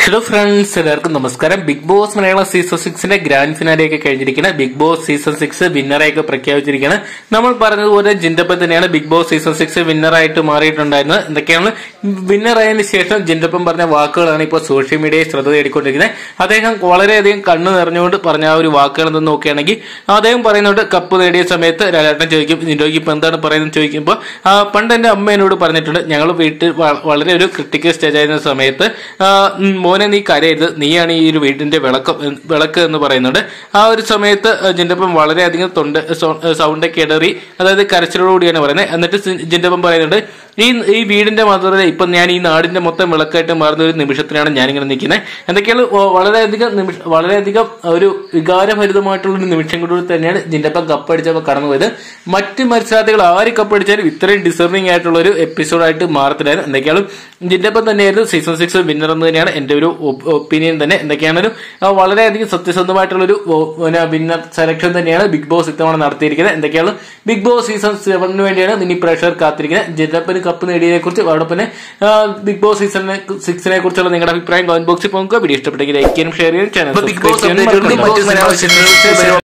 hello friends എല്ലാവർക്കും നമസ്കാരം Bigg Boss Malayalam season സിക്സിന്റെ ഗ്രാൻഡ് ഫിനാലെയൊക്കെ കഴിഞ്ഞിരിക്കുന്ന ബിഗ് ബോസ് സീസൺ സിക്സ് വിന്നറെയൊക്കെ പ്രഖ്യാപിച്ചിരിക്കുകയാണ് നമ്മൾ പറഞ്ഞതുപോലെ ജിൻഡപ്പൻ തന്നെയാണ് ബിഗ് ബോസ് സീസൺ സിക്സ് വിന്നറായിട്ട് മാറിയിട്ടുണ്ടായിരുന്നത് എന്തൊക്കെയാണ് വിന്നറായതിനു ശേഷം ജിൻഡപ്പൻ പറഞ്ഞ വാക്കുകളാണ് ഇപ്പോൾ സോഷ്യൽ മീഡിയയിൽ ശ്രദ്ധ തേടിക്കൊണ്ടിരിക്കുന്നത് അദ്ദേഹം വളരെയധികം കണ്ണു നിറഞ്ഞുകൊണ്ട് പറഞ്ഞ ആ ഒരു വാക്കുകൾ എന്ന് നോക്കുകയാണെങ്കിൽ അദ്ദേഹം പറയുന്നുണ്ട് കപ്പ് നേടിയ സമയത്ത് രാജേട്ടൻ ചോദിക്കും നിന്റോയ്ക്ക് ഇപ്പൊ എന്താണ് പറയുന്നത് ചോദിക്കുമ്പോൾ ആ, പണ്ട് എന്റെ അമ്മ എന്നോട് പറഞ്ഞിട്ടുണ്ട് ഞങ്ങൾ വീട്ടിൽ വ- വളരെ ഒരു ക്രിട്ടിക്കൽ സ്റ്റേജ് ആയിരുന്ന സമയത്ത് ആ, ഉം, മോനെ നീ കരയരുത് നീയാണ് ഈ ഒരു വീടിന്റെ വിളക്ക് വിളക്ക് എന്ന് പറയുന്നുണ്ട് ആ ഒരു സമയത്ത് ജിൻഡപ്പൻ വളരെയധികം തൊണ്ട സൗണ്ടൊക്കെ ഇടറി അതായത് കരച്ചിലോടുകൂടിയാണ് പറയുന്നത് എന്നിട്ട് സി- ജിൻഡപ്പൻ പറയുന്നുണ്ട് ഈ ഈ വീടിന്റെ മാത്രമല്ല ഇപ്പൊ ഞാൻ ഈ നാടിന്റെ മൊത്തം വിളക്കായിട്ട് മാറുന്ന ഒരു നിമിഷത്തിലാണ് ഞാനിങ്ങനെ നിൽക്കുന്നത് എന്തൊക്കെയാണ് വ- വളരെയധികം നിമിഷ വളരെയധികം ഒരു വികാരഭരിതമായിട്ടുള്ള ഒരു നിമിഷം കൂടി തന്നെയാണ് ജിൻഡപ്പൻ കപ്പടിച്ചപ്പോൾ കടന്നുപോയത് മറ്റ് മത്സരാർത്ഥികൾ ആര് കപ്പടിച്ചാലും ഇത്രയും ഡിസർവിംഗ് ആയിട്ടുള്ള ഒരു എപ്പിസോഡായിട്ട് മാറത്തില്ലായിരുന്നു എന്തൊക്കെയാണ് ജിൻഡപ്പൻ തന്നെയായിരുന്നു സീസൺ സിക്സ് വിന്നർ എന്ന് തന്നെയാണ് എന്റെ ഒരു ഒപ്പീനിയൻ തന്നെ എന്തൊക്കെയാണ് ഒരു ആ, വളരെയധികം സത്യസന്ധമായിട്ടുള്ള ഒരു വിന്നർ സെലക്ഷൻ തന്നെയാണ് ബിഗ് ബോസ് ഇത്തവണ നടത്തിയിരിക്കുന്നത് എന്തൊക്കെയാണ് ബിഗ് ബോസ് സീസൺ സെവനിന് വേണ്ടിയാണ് ഇനി പ്രേക്ഷകർ കാത്തിരിക്കുന്നത് ജിൻഡപ്പന് കപ്പ് നേടിയതിനെ കുറിച്ച് അതോടൊപ്പം തന്നെ ആ, ബിഗ് ബോസ് സീസണിനെ സിക്സിനെ കുറിച്ചുള്ള നിങ്ങളുടെ അഭിപ്രായം കമന്റ് ബോക്സിൽ പോകുക വീഡിയോ ഇഷ്ടപ്പെട്ടെങ്കിൽ ലൈക്ക് ചെയ്യാനും ഷെയർ ചെയ്യാനും ചാനൽ ബിഗ് ബോസ് അപ്ഡേറ്റുകളും മറ്റ് സിനിമാ വിശേഷങ്ങളും